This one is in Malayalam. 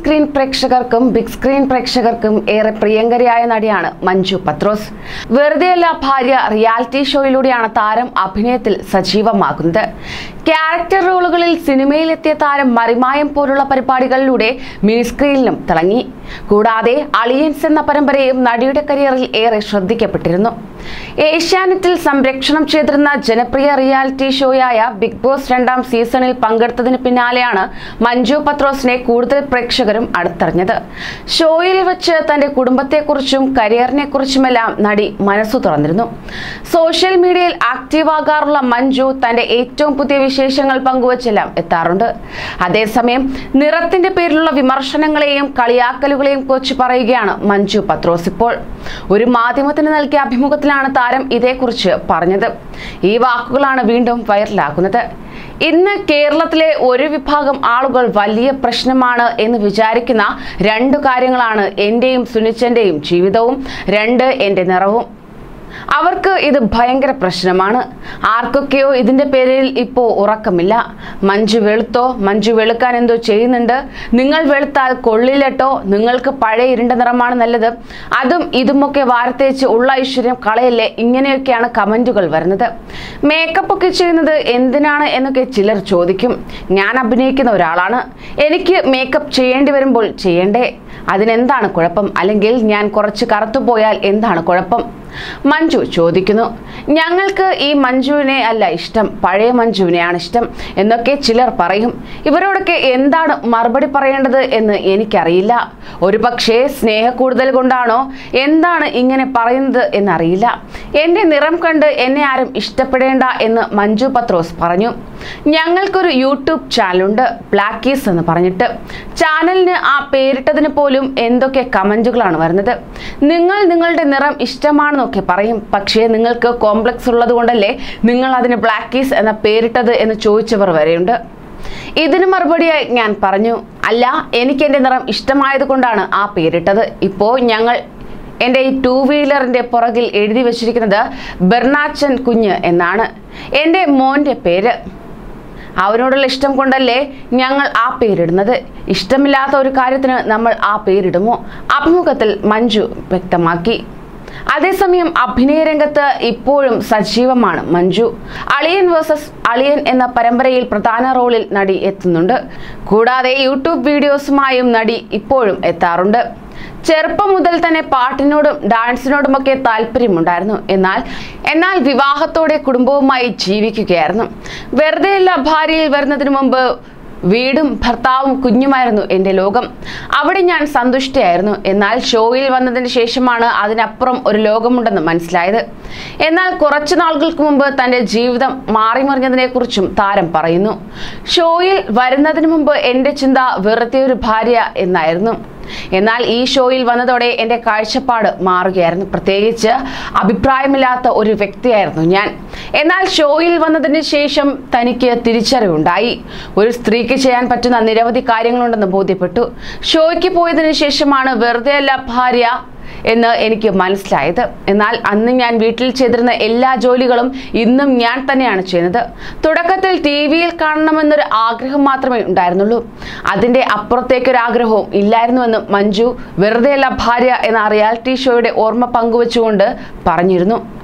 സ്ക്രീൻ പ്രേക്ഷകർക്കും ബിഗ് സ്ക്രീൻ പ്രേക്ഷകർക്കും ഏറെ പ്രിയങ്കരിയായ നടിയാണ് മഞ്ജു പത്രോസ് വെറുതെയല്ല ഭാര്യ റിയാലിറ്റി ഷോയിലൂടെയാണ് താരം അഭിനയത്തിൽ സജീവമാകുന്നത് ക്യാരക്ടർ റോളുകളിൽ സിനിമയിലെത്തിയ താരം മറിമായം പോലുള്ള പരിപാടികളിലൂടെ മിനി സ്ക്രീനിലും തിളങ്ങി കൂടാതെ അളിയൻസ് എന്ന പരമ്പരയും നടിയുടെ കരിയറിൽ ഏറെ ശ്രദ്ധിക്കപ്പെട്ടിരുന്നു ഏഷ്യാനെറ്റിൽ സംരക്ഷണം ചെയ്തിരുന്ന ജനപ്രിയ റിയാലിറ്റി ഷോയായ ബിഗ് ബോസ് രണ്ടാം സീസണിൽ പങ്കെടുത്തതിന് പിന്നാലെയാണ് മഞ്ജു പത്രോസിനെ കൂടുതൽ പ്രേക്ഷകരും അടുത്തറിഞ്ഞത് ഷോയിൽ വെച്ച് തന്റെ കുടുംബത്തെക്കുറിച്ചും കരിയറിനെക്കുറിച്ചുമെല്ലാം നടി മനസ്സു തുറന്നിരുന്നു സോഷ്യൽ മീഡിയയിൽ ആക്റ്റീവ് ആകാറുള്ള മഞ്ജു തന്റെ ഏറ്റവും പുതിയ വിശേഷങ്ങൾ പങ്കുവച്ചെല്ലാം എത്താറുണ്ട് അതേസമയം നിറത്തിന്റെ പേരിലുള്ള വിമർശനങ്ങളെയും കളിയാക്കലുകളെയും കുറിച്ച് പറയുകയാണ് മഞ്ജു പത്രോസ് ഇപ്പോൾ ഒരു മാധ്യമത്തിന് നൽകിയ അഭിമുഖത്തിലാണ് താരം ഇതേക്കുറിച്ച് പറഞ്ഞത് ഈ വാക്കുകളാണ് വീണ്ടും വൈറലാകുന്നത് ഇന്ന് കേരളത്തിലെ ഒരു വിഭാഗം ആളുകൾ വലിയ പ്രശ്നമാണ് എന്ന് വിചാരിക്കുന്ന രണ്ടു കാര്യങ്ങളാണ് എൻ്റെയും സുനിച്ചൻ്റെയും ജീവിതവും രണ്ട് എൻ്റെ നിറവും അവർക്ക് ഇത് ഭയങ്കര പ്രശ്നമാണ് ആർക്കൊക്കെയോ ഇതിന്റെ പേരിൽ ഇപ്പോൾ ഉറക്കമില്ല മഞ്ജു വെളുത്തോ മഞ്ജു വെളുക്കാൻ എന്തോ ചെയ്യുന്നുണ്ട് നിങ്ങൾ വെളുത്താൽ കൊള്ളില്ലട്ടോ നിങ്ങൾക്ക് പഴയ ഇരുണ്ട നിറമാണ് നല്ലത് അതും ഇതുമൊക്കെ വാരത്തേച്ച് ഉള്ള ഐശ്വര്യം കളയല്ലേ ഇങ്ങനെയൊക്കെയാണ് കമന്റുകൾ വരുന്നത് മേക്കപ്പ് ഒക്കെ ചെയ്യുന്നത് എന്തിനാണ് എന്നൊക്കെ ചിലർ ചോദിക്കും ഞാൻ അഭിനയിക്കുന്ന ഒരാളാണ് എനിക്ക് മേക്കപ്പ് ചെയ്യേണ്ടി വരുമ്പോൾ ചെയ്യണ്ടേ അതിനെന്താണ് കുഴപ്പം അല്ലെങ്കിൽ ഞാൻ കുറച്ച് കറുത്തുപോയാൽ എന്താണ് കുഴപ്പം മഞ്ജു ചോദിക്കുന്നു ഞങ്ങൾക്ക് ഈ മഞ്ജുവിനെ അല്ല ഇഷ്ടം പഴയ മഞ്ജുവിനെയാണ് ഇഷ്ടം എന്നൊക്കെ ചിലർ പറയും ഇവരോടൊക്കെ എന്താണ് മറുപടി പറയേണ്ടത് എന്ന് എനിക്കറിയില്ല ഒരു പക്ഷേ സ്നേഹക്കൂടുതൽ കൊണ്ടാണോ എന്താണ് ഇങ്ങനെ പറയുന്നത് എന്നറിയില്ല എൻ്റെ നിറം കണ്ട് എന്നെ ആരും ഇഷ്ടപ്പെടേണ്ട എന്ന് മഞ്ജു പത്രോസ് പറഞ്ഞു ഞങ്ങൾക്കൊരു യൂട്യൂബ് ചാനലുണ്ട് ബ്ലാക്കീസ് എന്ന് പറഞ്ഞിട്ട് ചാനലിന് ആ പേരിട്ടതിന് പോലും എന്തൊക്കെ കമൻറ്റുകളാണ് വരുന്നത് നിങ്ങൾ നിങ്ങളുടെ നിറം ഇഷ്ടമാണെന്നൊക്കെ പറയും പക്ഷേ നിങ്ങൾക്ക് കോംപ്ലക്സ് ഉള്ളത് കൊണ്ടല്ലേ നിങ്ങൾ അതിന് ബ്ലാക്കീസ് എന്ന പേരിട്ടത് എന്ന് ചോദിച്ചവർ വരെയുണ്ട് ഇതിന് മറുപടിയായി ഞാൻ പറഞ്ഞു അല്ല എനിക്ക് എൻ്റെ നിറം ഇഷ്ടമായത് കൊണ്ടാണ് ആ പേരിട്ടത് ഇപ്പോൾ ഞങ്ങൾ എൻ്റെ ഈ ടൂ വീലറിൻ്റെ പുറകിൽ എഴുതി വച്ചിരിക്കുന്നത് ബെർണാച്ചൻ കുഞ്ഞ് എന്നാണ് എൻ്റെ മോൻ്റെ പേര് അവനോടുള്ള ഇഷ്ടം കൊണ്ടല്ലേ ഞങ്ങൾ ആ പേരിടുന്നത് ഇഷ്ടമില്ലാത്ത ഒരു കാര്യത്തിന് നമ്മൾ ആ പേരിടുമോ അഭിമുഖത്തിൽ മഞ്ജു വ്യക്തമാക്കി അതേസമയം അഭിനയ രംഗത്ത് ഇപ്പോഴും സജീവമാണ് മഞ്ജു അളിയൻ വേഴ്സസ് അളിയൻ എന്ന പരമ്പരയിൽ പ്രധാന റോളിൽ നടി എത്തുന്നുണ്ട് കൂടാതെ യൂട്യൂബ് വീഡിയോസുമായും നടി ഇപ്പോഴും എത്താറുണ്ട് ചെറുപ്പം മുതൽ തന്നെ പാട്ടിനോടും ഡാൻസിനോടുമൊക്കെ താല്പര്യമുണ്ടായിരുന്നു എന്നാൽ എന്നാൽ വിവാഹത്തോടെ കുടുംബവുമായി ജീവിക്കുകയായിരുന്നു വെറുതെയല്ല ഭാര്യയിൽ വരുന്നതിന് മുമ്പ് വീടും ഭർത്താവും കുഞ്ഞുമായിരുന്നു എൻ്റെ ലോകം അവിടെ ഞാൻ സന്തുഷ്ടയായിരുന്നു എന്നാൽ ഷോയിൽ വന്നതിന് ശേഷമാണ് അതിനപ്പുറം ഒരു ലോകമുണ്ടെന്ന് മനസ്സിലായത് എന്നാൽ കുറച്ചു നാളുകൾക്ക് മുമ്പ് തൻ്റെ ജീവിതം മാറിമറിഞ്ഞതിനെക്കുറിച്ചും താരം പറയുന്നു ഷോയിൽ വരുന്നതിന് മുമ്പ് എൻ്റെ ചിന്ത വെറുതെ ഒരു ഭാര്യ എന്നായിരുന്നു എന്നാൽ ഈ ഷോയിൽ വന്നതോടെ എൻ്റെ കാഴ്ചപ്പാട് മാറുകയായിരുന്നു പ്രത്യേകിച്ച് അഭിപ്രായമില്ലാത്ത ഒരു വ്യക്തിയായിരുന്നു ഞാൻ എന്നാൽ ഷോയിൽ വന്നതിന് ശേഷം തനിക്ക് തിരിച്ചറിവുണ്ടായി ഒരു സ്ത്രീക്ക് ചെയ്യാൻ പറ്റുന്ന നിരവധി കാര്യങ്ങളുണ്ടെന്ന് ബോധ്യപ്പെട്ടു ഷോയ്ക്ക് പോയതിനു ശേഷമാണ് വെറുതെയല്ല ഭാര്യ എന്ന് എനിക്ക് മനസ്സിലായത് എന്നാൽ അന്ന് ഞാൻ വീട്ടിൽ ചെയ്തിരുന്ന എല്ലാ ജോലികളും ഇന്നും ഞാൻ തന്നെയാണ് ചെയ്യുന്നത് തുടക്കത്തിൽ ടി വിയിൽ കാണണമെന്നൊരു ആഗ്രഹം മാത്രമേ ഉണ്ടായിരുന്നുള്ളൂ അതിൻ്റെ അപ്പുറത്തേക്കൊരു ആഗ്രഹവും ഇല്ലായിരുന്നുവെന്ന് മഞ്ജു വെറുതെയല്ല ഭാര്യ എന്ന റിയാലിറ്റി ഷോയുടെ ഓർമ്മ പങ്കുവച്ചുകൊണ്ട് പറഞ്ഞിരുന്നു